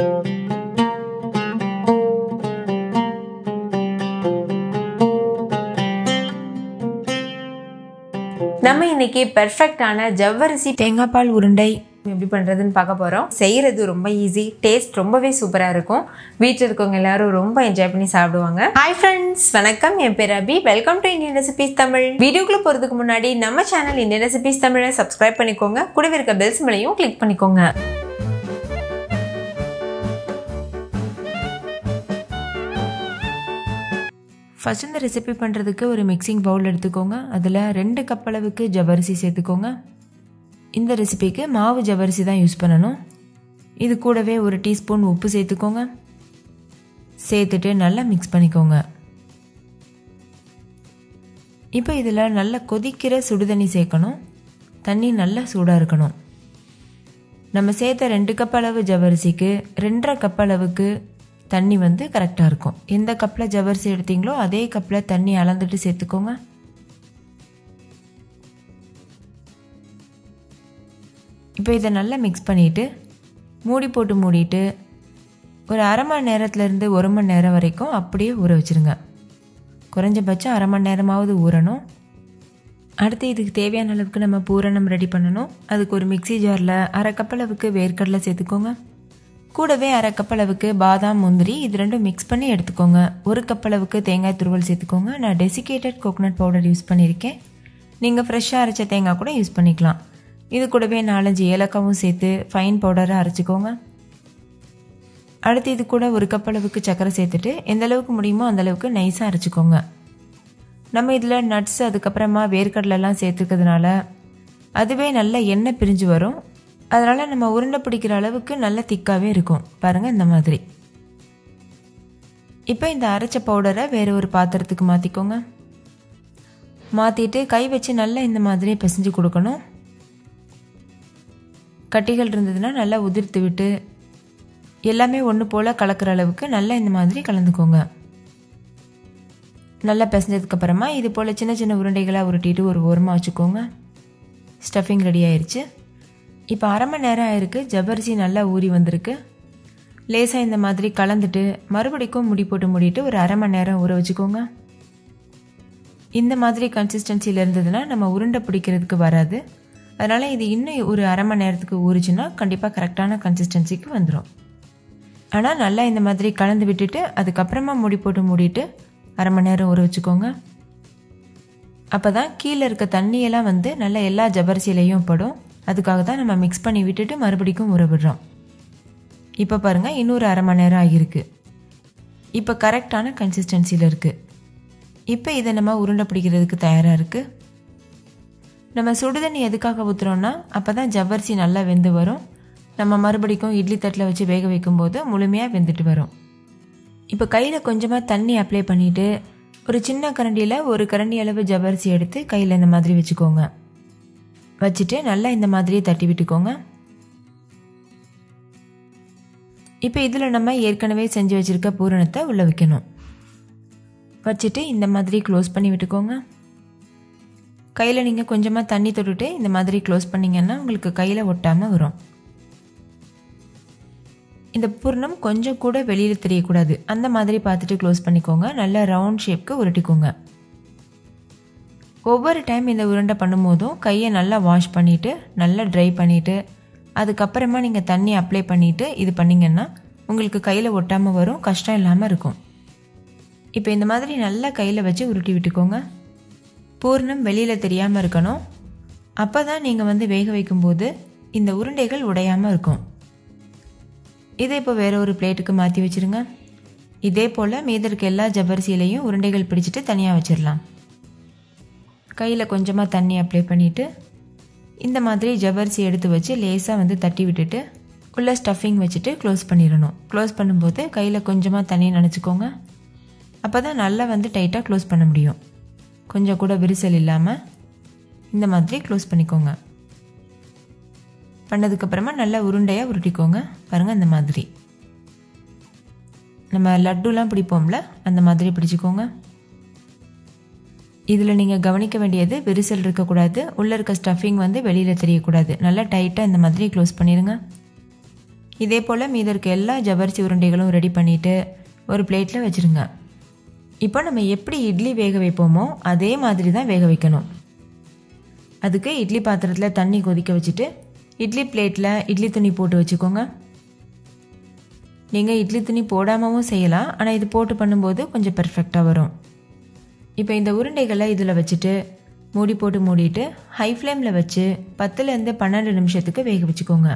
நம்ம இன்னைக்கு பெர்ஃபெக்டான ஜவ்வரிசி தேங்காய் பால் உருண்டை எப்படி பண்ணுறதுன்னு பார்க்க போகிறோம் செய்கிறது ரொம்ப ஈஸி டேஸ்ட் ரொம்பவே சூப்பராக இருக்கும் வீட்டில் இருக்கவங்க எல்லாரும் ரொம்ப என்ஜாய் பண்ணி சாப்பிடுவாங்க ஹாய் ஃப்ரெண்ட்ஸ் வணக்கம் என் பேர் Abhi welcome to Indian recipes Tamil வீடியோக்குள்ளே போகிறதுக்கு முன்னாடி நம்ம சேனல் இந்தியன் ரெசிபிஸ் தமிழை சப்ஸ்கிரைப் பண்ணிக்கோங்க கூடவே இருக்க பெல்ஸ் மேலையும் கிளிக் பண்ணிக்கோங்க ஃபஸ்ட் இந்த ரெசிபி பண்ணுறதுக்கு ஒரு மிக்சிங் பவுல் எடுத்துக்கோங்க அதில் ரெண்டு கப் அளவுக்கு ஜவ்வரிசி சேர்த்துக்கோங்க இந்த ரெசிபிக்கு மாவு ஜவ்வரிசி தான் யூஸ் பண்ணணும் இது கூடவே ஒரு டீஸ்பூன் உப்பு சேர்த்துக்கோங்க சேர்த்துட்டு நல்லா மிக்ஸ் பண்ணிக்கோங்க இப்போ இதில் நல்லா கொதிக்கிற சுடுதண்ணி சேர்க்கணும் தண்ணி நல்லா சூடாக இருக்கணும் நம்ம சேர்த்த ரெண்டு கப் அளவு ஜவ்வரிசிக்கு ரெண்டரை கப் அளவுக்கு தண்ணி வந்து கரெக்டாக இருக்கும் எந்த கப்பில் ஜவ்வரிசி எடுத்தீங்களோ அதே கப்பில் தண்ணி அளந்துட்டு சேர்த்துக்கோங்க இப்போ இதை நல்லா மிக்ஸ் பண்ணிவிட்டு மூடி போட்டு மூடிட்டு ஒரு அரை மணி நேரத்துலேருந்து ஒரு மணி நேரம் வரைக்கும் அப்படியே ஊற வச்சுருங்க குறைஞ்சபட்சம் அரை மணி நேரமாவது ஊறணும் அடுத்து இதுக்கு தேவையான அளவுக்கு நம்ம பூரணம் ரெடி பண்ணணும் அதுக்கு ஒரு மிக்சி ஜாரில் அரை கப் அளவுக்கு வேர்க்கடலை சேர்த்துக்கோங்க கூடவே அரை கப் அளவுக்கு பாதாம் முந்திரி இது ரெண்டும் மிக்ஸ் பண்ணி எடுத்துக்கோங்க ஒரு கப் அளவுக்கு தேங்காய் துருவல் சேர்த்துக்கோங்க நான் டெசிகேட்டட் கோகனட் பவுடர் யூஸ் பண்ணியிருக்கேன் நீங்கள் ஃப்ரெஷ்ஷாக அரைச்ச தேங்காய் கூட யூஸ் பண்ணிக்கலாம் இது கூடவே நாலஞ்சு ஏலக்காவும் சேர்த்து ஃபைன் பவுடரை அரைச்சிக்கோங்க அடுத்து இது கூட ஒரு கப் அளவுக்கு சர்க்கரை சேர்த்துட்டு எந்த அளவுக்கு முடியுமோ அந்த அளவுக்கு நைஸாக அரைச்சிக்கோங்க நம்ம இதில் நட்ஸ் அதுக்கப்புறமா வேர்க்கடலெல்லாம் சேர்த்துக்கிறதுனால அதுவே நல்ல எண்ணெய் பிரிஞ்சு வரும் அதனால் நம்ம உருண்டை பிடிக்கிற அளவுக்கு நல்ல திக்காகவே இருக்கும் பாருங்கள் இந்த மாதிரி இப்போ இந்த அரைச்ச பவுடரை வேறு ஒரு பாத்திரத்துக்கு மாற்றிக்கோங்க மாற்றிட்டு கை வச்சு நல்லா இந்த மாதிரி பிசைஞ்சு கொடுக்கணும் கட்டிகள் இருந்ததுன்னா நல்லா உதிர்த்து விட்டு எல்லாமே ஒன்று போல் கலக்கிற அளவுக்கு நல்லா இந்த மாதிரி கலந்துக்கோங்க நல்லா பிசைஞ்சதுக்கப்புறமா இது போல் சின்ன சின்ன உருண்டைகளாக உருட்டிட்டு ஒரு ஓரமாக வச்சுக்கோங்க ஸ்டஃபிங் ரெடி ஆயிடுச்சு இப்போ அரை மணி நேரம் ஆயிருக்கு ஜவ்வரிசி நல்லா ஊறி வந்திருக்கு லேசாக இந்த மாதிரி கலந்துட்டு மறுபடிக்கும் முடி போட்டு மூடிட்டு ஒரு அரை மணி நேரம் ஊற வச்சுக்கோங்க இந்த மாதிரி கன்சிஸ்டன்சியில் இருந்ததுன்னா நம்ம உருண்டை பிடிக்கிறதுக்கு வராது அதனால் இது இன்னும் ஒரு அரை மணி நேரத்துக்கு ஊறிச்சுன்னா கண்டிப்பாக கரெக்டான கன்சிஸ்டன்சிக்கு வந்துடும் ஆனால் நல்லா இந்த மாதிரி கலந்து விட்டுட்டு அதுக்கப்புறமா முடி போட்டு மூடிட்டு அரை மணி நேரம் ஊற வச்சுக்கோங்க அப்போ தான் கீழே இருக்க தண்ணியெல்லாம் வந்து நல்லா எல்லா ஜவ்வரிசிலையும் படும் அதுக்காக தான் நம்ம மிக்ஸ் பண்ணி விட்டுட்டு மறுபடிக்கும் ஊற விடுறோம் இப்போ பாருங்கள் இன்னொரு அரை மணி நேரம் ஆகியிருக்கு இப்போ கரெக்டான கன்சிஸ்டன்சியில் இருக்குது இப்போ இதை நம்ம உருண்டை பிடிக்கிறதுக்கு தயாராக இருக்குது நம்ம சுடுதண்ணி எதுக்காக ஊற்றுறோன்னா அப்போ தான் ஜவ்வரிசி நல்லா வெந்து வரும் நம்ம மறுபடிக்கும் இட்லி தட்டில் வச்சு வேக வைக்கும்போது முழுமையாக வெந்துட்டு வரும் இப்போ கையில் கொஞ்சமாக தண்ணி அப்ளை பண்ணிவிட்டு ஒரு சின்ன கரண்டியில் ஒரு கரண்டி அளவு ஜவ்வரிசி எடுத்து கையில் இந்த மாதிரி வச்சுக்கோங்க வச்சுட்டு நல்லா இந்த மாதிரியே தட்டி விட்டுக்கோங்க இப்போ இதில் நம்ம ஏற்கனவே செஞ்சு வச்சுருக்க பூரணத்தை உள்ளே வைக்கணும் வச்சுட்டு இந்த மாதிரி க்ளோஸ் பண்ணி விட்டுக்கோங்க கையில் நீங்கள் கொஞ்சமாக தண்ணி தொட்டுட்டு இந்த மாதிரி க்ளோஸ் பண்ணிங்கன்னா உங்களுக்கு கையில் ஒட்டாமல் வரும் இந்த பூர்ணம் கொஞ்சம் கூட வெளியில் தெரியக்கூடாது அந்த மாதிரி பார்த்துட்டு க்ளோஸ் பண்ணிக்கோங்க நல்லா ரவுண்ட் ஷேப்க்கு உருட்டிக்கோங்க ஒவ்வொரு டைம் இந்த உருண்டை பண்ணும்போதும் கையை நல்லா வாஷ் பண்ணிவிட்டு நல்லா ட்ரை பண்ணிவிட்டு அதுக்கப்புறமா நீங்கள் தண்ணி அப்ளை பண்ணிவிட்டு இது பண்ணிங்கன்னா உங்களுக்கு கையில் ஒட்டாமல் வரும் கஷ்டம் இல்லாமல் இருக்கும் இப்போ இந்த மாதிரி நல்லா கையில் வச்சு உருட்டி விட்டுக்கோங்க பூர்ணம் வெளியில் தெரியாமல் இருக்கணும் அப்போ தான் நீங்கள் வந்து வேக வைக்கும்போது இந்த உருண்டைகள் உடையாமல் இருக்கும் இதை இப்போ வேற ஒரு பிளேட்டுக்கு மாற்றி வச்சுருங்க இதே போல் மீதி இருக்க எல்லா ஜவ்வரிசியிலையும் உருண்டைகள் பிடிச்சிட்டு தனியாக வச்சிடலாம் கையில் கொஞ்சமாக தண்ணி அப்ளை பண்ணிவிட்டு இந்த மாதிரி ஜவ்வரிசி எடுத்து வச்சு லேசாக வந்து தட்டி விட்டுட்டு உள்ளே ஸ்டஃபிங் வச்சுட்டு க்ளோஸ் பண்ணிடணும் க்ளோஸ் பண்ணும்போது கையில் கொஞ்சமாக தண்ணி நினச்சிக்கோங்க அப்போ தான் நல்லா வந்து டைட்டாக க்ளோஸ் பண்ண முடியும் கொஞ்சம் கூட விரிசல் இல்லாமல் இந்த மாதிரி க்ளோஸ் பண்ணிக்கோங்க பண்ணதுக்கப்புறமா நல்லா உருண்டையாக உருட்டிக்கோங்க பாருங்கள் இந்த மாதிரி நம்ம லட்டுலாம் பிடிப்போம்ல அந்த மாதிரி பிடிச்சிக்கோங்க இதில் நீங்கள் கவனிக்க வேண்டியது விரிசல் இருக்கக்கூடாது உள்ளே இருக்க ஸ்டஃபிங் வந்து வெளியில் தெரியக்கூடாது நல்லா டைட்டாக இந்த மாதிரி க்ளோஸ் பண்ணிடுங்க இதே போல் மீதம் இருக்க எல்லா ஜவ்வரிசி உருண்டைகளும் ரெடி பண்ணிவிட்டு ஒரு பிளேட்டில் வச்சுருங்க இப்போ நம்ம எப்படி இட்லி வேக வைப்போமோ அதே மாதிரி தான் வேக வைக்கணும் அதுக்கு இட்லி பாத்திரத்தில் தண்ணி கொதிக்க வச்சுட்டு இட்லி பிளேட்டில் இட்லி துணி போட்டு வச்சுக்கோங்க நீங்கள் இட்லி துணி போடாமவும் செய்யலாம் ஆனால் இது போட்டு பண்ணும்போது கொஞ்சம் பெர்ஃபெக்டாக வரும் இப்போ இந்த உருண்டைகளை இதில் வச்சுட்டு மூடி போட்டு மூடிட்டு ஹை ஃப்ளேமில் வச்சு பத்துலேருந்து பன்னெண்டு நிமிஷத்துக்கு வேக வச்சுக்கோங்க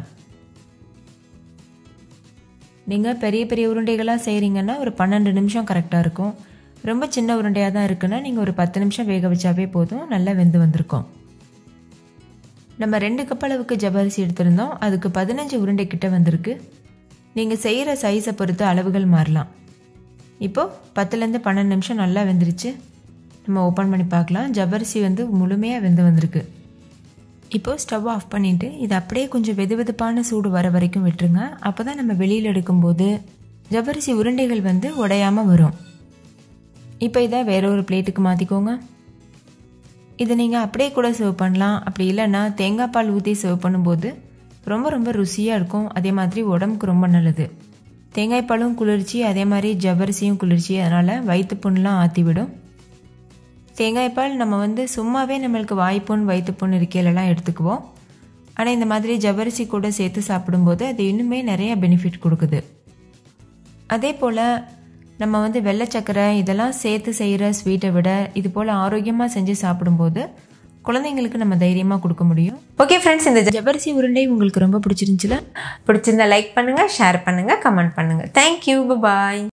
நீங்கள் பெரிய பெரிய உருண்டைகளாக செய்கிறீங்கன்னா ஒரு பன்னெண்டு நிமிஷம் கரெக்டாக இருக்கும் ரொம்ப சின்ன உருண்டையாக தான் இருக்குன்னா நீங்கள் ஒரு பத்து நிமிஷம் வேக வச்சாவே போதும் நல்லா வெந்து வந்திருக்கும் நம்ம ரெண்டு கப் அளவுக்கு ஜவ்வரிசி எடுத்திருந்தோம் அதுக்கு பதினஞ்சு உருண்டை கிட்ட வந்திருக்கு நீங்கள் செய்கிற சைஸை பொறுத்து அளவுகள் மாறலாம் இப்போது பத்துலேருந்து பன்னெண்டு நிமிஷம் நல்லா வெந்துருச்சு நம்ம ஓப்பன் பண்ணி பார்க்கலாம் ஜவ்வரிசி வந்து முழுமையாக வெந்து வந்திருக்கு இப்போது ஸ்டவ் ஆஃப் பண்ணிவிட்டு இது அப்படியே கொஞ்சம் வெது வெதுப்பான சூடு வர வரைக்கும் விட்டுருங்க அப்போ தான் நம்ம வெளியில் எடுக்கும்போது ஜவ்வரிசி உருண்டைகள் வந்து உடையாமல் வரும் இப்போ இதை வேற ஒரு பிளேட்டுக்கு மாற்றிக்கோங்க இதை நீங்கள் அப்படியே கூட சர்வ் பண்ணலாம் அப்படி இல்லைன்னா தேங்காய் பால் ஊற்றி சர்வ் பண்ணும்போது ரொம்ப ரொம்ப ருசியாக இருக்கும் அதே மாதிரி உடம்புக்கு ரொம்ப நல்லது தேங்காய் பாலும் குளிர்ச்சி அதே மாதிரி ஜவ்வரிசியும் குளிர்ச்சி அதனால் வயிற்று புண்ணெலாம் ஆற்றி விடும் தேங்காய் பால் நம்ம வந்து சும்மாவே நம்மளுக்கு வாய்ப்புண் வயிற்றுப்புண் இருக்கையிலலாம் எடுத்துக்குவோம் ஆனால் இந்த மாதிரி ஜவ்வரிசி கூட சேர்த்து சாப்பிடும்போது அது இன்னுமே நிறைய பெனிஃபிட் கொடுக்குது அதே போல் நம்ம வந்து வெள்ளை சக்கரை இதெல்லாம் சேர்த்து செய்கிற ஸ்வீட்டை விட இது போல் ஆரோக்கியமாக செஞ்சு சாப்பிடும்போது குழந்தைங்களுக்கு நம்ம தைரியமாக கொடுக்க முடியும் ஓகே ஃப்ரெண்ட்ஸ் இந்த ஜவ்வரிசி உருண்டை உங்களுக்கு ரொம்ப பிடிச்சிருந்துச்சுல பிடிச்சிருந்தா லைக் பண்ணுங்கள் ஷேர் பண்ணுங்கள் கமெண்ட் பண்ணுங்கள் தேங்க்யூ பாய்